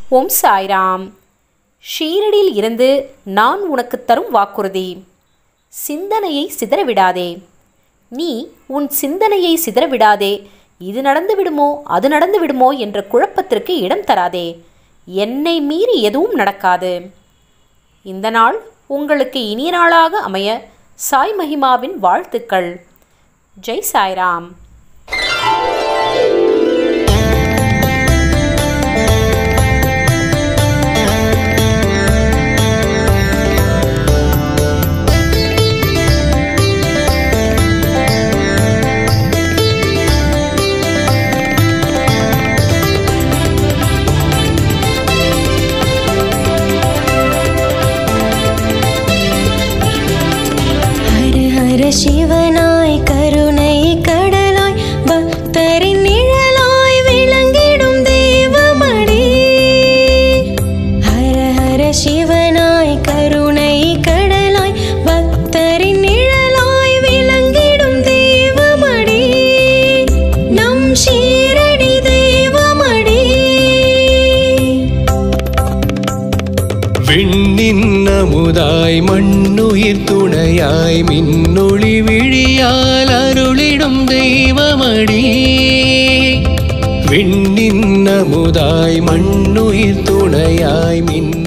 ஓம் சாய்ராம் ஷீரடியில் இருந்து நான் உனக்கு தரும் வாக்குறுதி சிந்தனையை சிதறவிடாதே நீ உன் சிந்தனையை சிதறவிடாதே இது நடந்து விடுமோ அது நடந்து விடுமோ என்ற குழப்பத்திற்கு இடம் தராதே என்னை மீறி எதுவும் நடக்காது இந்த நாள் உங்களுக்கு இனிய நாளாக அமைய சாய் மகிமாவின் வாழ்த்துக்கள் ஜெய் சாய்ராம் ஹர ஹர சிவனாய் கருணை கடலாய் பக்தரின் நிழலாய் விளங்கிடும் தேவமடி ஹர ஹர சிவனாய் கருணை கடலாய் பக்தரின் நிழலாய் விளங்கிடும் தேவமடி நம் ஷீரடி தேவமடி விண்ணின் அமுதாய் மண்ணுயிர் துணையாய் மின்னொளி விழியால் அருளிடும் தெய்வமடி விண்ணின் அமுதாய் மண்ணுயிர் துணையாய் மின்